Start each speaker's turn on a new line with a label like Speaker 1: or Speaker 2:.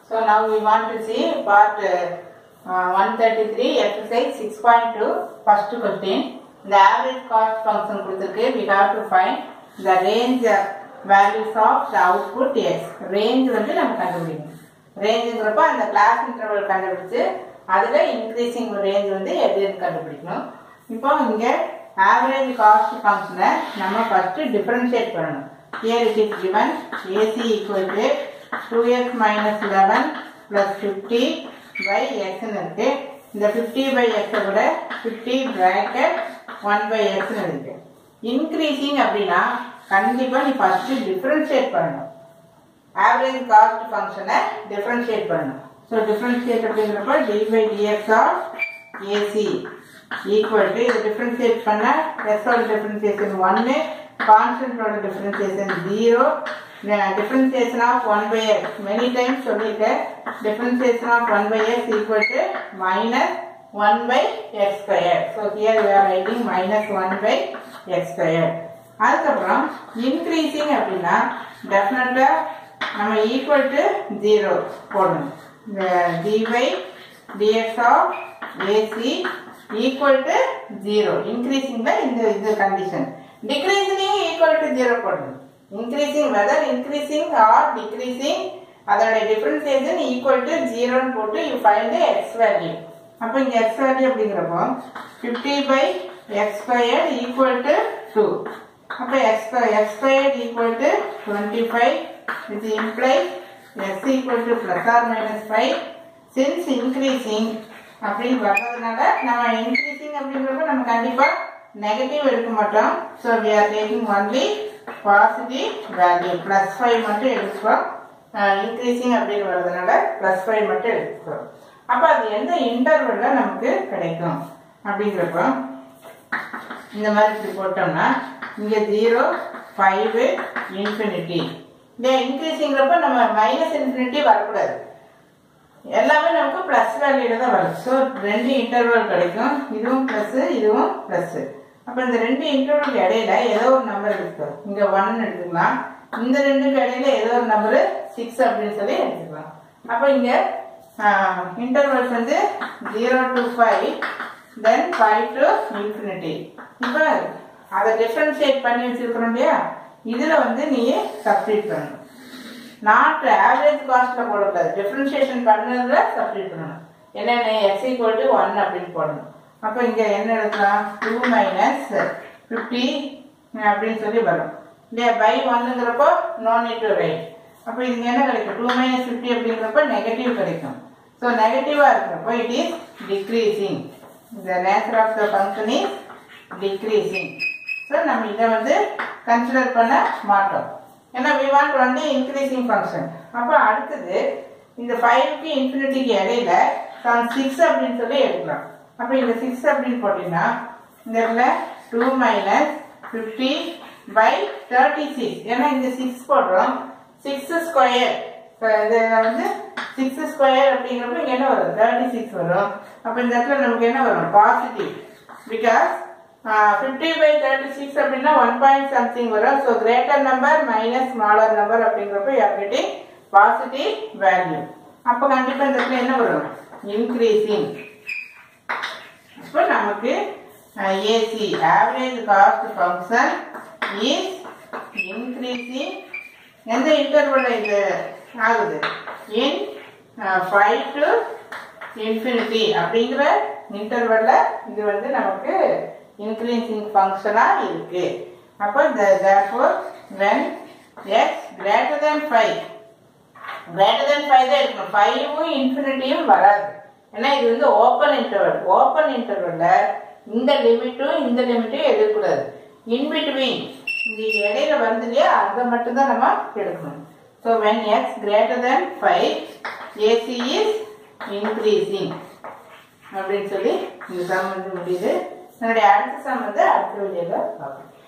Speaker 1: So now we want to see part uh, uh, 133 exercise 6.2 first question. The average cost function கொடுத்திருக்கு we have to find the range uh, values of the output x. range வந்து நம்ம கண்டுபிடிக்கணும் ரேஞ்சுங்கிறப்ப அந்த class interval கண்டுபிடிச்சு அதில் increasing range வந்து எப்படின்னு கண்டுபிடிக்கணும் இப்போ இங்கே ஆவரேஜ் காஸ்ட் ஃபங்க்ஷனை நம்ம ஃபஸ்ட்டு டிஃபரன்ஷியேட் பண்ணணும் here it is given ac equal to 2x minus 11 plus 50 by x ன்னு இருக்கு இந்த 50 by x அ விட 50 bracket 1 by x ன்னு இருக்கு இன்க்ரீசிங் அப்படின்னா கண்டிப்பா நீ ஃபர்ஸ்ட் டிஃபரன்ஷியேட் பண்ணணும் ஆவரேஜ் காஸ்ட் ஃபங்க்ஷனை டிஃபரன்ஷியேட் பண்ணணும் ஸோ டிஃபரன்ஷியேட் அப்படிங்கிறப்ப d by dx of AC equal to இது டிஃபரன்ஷியேட் பண்ண எஸ்ஓட டிஃபரன்சியேஷன் ஒன்று கான்ஸ்டன்டோட differentiation zero differentiation of one by x many times சொல்லிட்டேன் differentiation of one by x equal to minus one by x square so here we are writing minus one by x square அதுக்கப்புறம் increasing அப்படின்னா டெஃபினட்டாக நம்ம equal to zero போடணும் இந்த d by dx of AC equal to zero இன்க்ரீசிங்ல இந்த இது condition டிக்ரீசிங்லையும் ஈக்குவல் டு ஜீரோ போடணும் increasing whether increasing or decreasing அதோட டிஃபரன்சியேஷன் ஈக்குவல் டு ஜீரோன்னு போட்டு யூ ஃபைண்ட் எக்ஸ் வேல்யூ அப்போ இங்கே எக்ஸ் வேல்யூ அப்படிங்கிறப்போ fifty by x square equal to two அப்போ x x square equal to twenty five இது implies x equal to plus or minus five since increasing அப்படின்னு வர்றதுனால நம்ம இன்க்ரீசிங் அப்படிங்கிறப்ப நம்ம கண்டிப்பாக நெகட்டிவ் எடுக்க மாட்டோம் so we are taking only positive value plus five மட்டும் எடுத்துக்கிறோம் இன்க்ரீசிங் அப்படின்னு வர்றதுனால ப்ளஸ் ஃபைவ் மட்டும் எடுத்துக்கிறோம் அப்போ அது எந்த இன்டர்வல்ல நமக்கு கிடைக்கும் அப்படிங்கிறப்ப இந்த மாதிரி இப்படி போட்டோம்னா இங்கே ஜீரோ ஃபைவ் இன்ஃபினிட்டி இந்த இன்க்ரீஸிங்கிறப்ப நம்ம மைனஸ் இன்ஃபினிட்டி வரக்கூடாது எல்லாமே நமக்கு ப்ளஸ் வேல்யூல தான் வரும் ஸோ ரெண்டு இன்டர்வல் கிடைக்கும் இதுவும் ப்ளஸ் இதுவும் ப்ளஸ் அப்போ இந்த ரெண்டு இன்டர்வல் இடையில ஏதோ ஒரு நம்பர் இருக்கு இங்கே ஒன் எடுத்துக்கலாம் இந்த ரெண்டுக்கு இடையில ஏதோ ஒரு நம்பர் சிக்ஸ் அப்படின்னு சொல்லி எடுத்துக்கலாம் அப்போ இங்கே இன்டர்வல்ஸ் வந்து zero to five then five to infinity இப்போ அதை டிஃப்ரென்ஷியேட் பண்ணி வச்சிருக்கிறோம் இல்லையா இதில் வந்து நீ சப்ஸ்டியூட் பண்ணணும் நாட் ஆவரேஜ் காஸ்ட்டில் போடக்கூடாது டிஃப்ரென்ஷியேஷன் பண்ணதில் சப்ஸ்டியூட் பண்ணணும் என்னென்ன எக்ஸ் ஈக்குவல் டு ஒன் அப்படின்னு போடணும் அப்போ இங்கே என்ன எடுக்கலாம் டூ மைனஸ் ஃபிஃப்டி அப்படின்னு சொல்லி வரும் இல்லையா பை ஒன்னுங்கிறப்போ நோ நீட் டு ரைட் அப்போ இதுக்கு என்ன கிடைக்கும் டூ மைனஸ் ஃபிஃப்டி அப்படிங்கிறப்ப நெகட்டிவ் கிடைக்கும் ஸோ நெகட்டிவாக இருக்கிறப்போ it is decreasing the nature of the function is decreasing. So நம்ம இதை வந்து கன்சிடர் பண்ண மாட்டோம் ஏன்னா வி வாண்ட் வந்து இன்க்ரீசிங் ஃபங்க்ஷன் அப்போ அடுத்தது இந்த ஃபைவ்க்கு இன்ஃபினிட்டிக்கு இடையில சம் சிக்ஸ் அப்படின்னு சொல்லி எடுக்கலாம் அப்போ இந்த சிக்ஸ் அப்படின்னு போட்டிங்கன்னா இந்த இடத்துல two minus fifty by thirty six ஏன்னா இந்த சிக்ஸ் போடுறோம் சிக்ஸ் ஸ்கொயர் இது வந்து சிக்ஸ் ஸ்கொயர் அப்படிங்கிறப்ப இங்கே என்ன வரும் தேர்ட்டி சிக்ஸ் வரும் அப்போ இந்த இடத்துல நமக்கு என்ன வரும் positive because fifty by thirty six அப்படின்னா ஒன் பாயிண்ட் சம்திங் வரும் so greater number minus smaller number அப்படிங்கிறப்ப யூ கெட்டிங் பாசிட்டிவ் வேல்யூ அப்போ கண்டிப்பாக இந்த இடத்துல என்ன வரும் இன்க்ரீசிங் இப்போ நமக்கு AC average cost function is increasing எந்த இன்டர்வல் இது ஆகுது இன் ஃபைவ் டு இன்ஃபினிட்டி அப்படிங்கிற இன்டர்வல்ல இது வந்து நமக்கு இன்க்ரீசிங் ஃபங்க்ஷனாக இருக்கு அப்போ therefore when x greater than five greater than five தான் இருக்கணும் ஃபைவும் இன்ஃபினிட்டியும் வராது ஏன்னா இது வந்து ஓப்பன் இன்டர்வல் ஓப்பன் இன்டர்வல்ல இந்த லிமிட்டும் இந்த லிமிட்டும் எடுக்கக்கூடாது இன்பிட்வீன் இந்த இடையில வந்து இல்லையா அதை மட்டும்தான் நம்ம எடுக்கணும் so when x greater than five AC is increasing அப்படின்னு சொல்லி இந்த சம் வந்து முடியுது என்னுடைய அடுத்த சம் வந்து அடுத்த வீடியோவில் பார்ப்போம்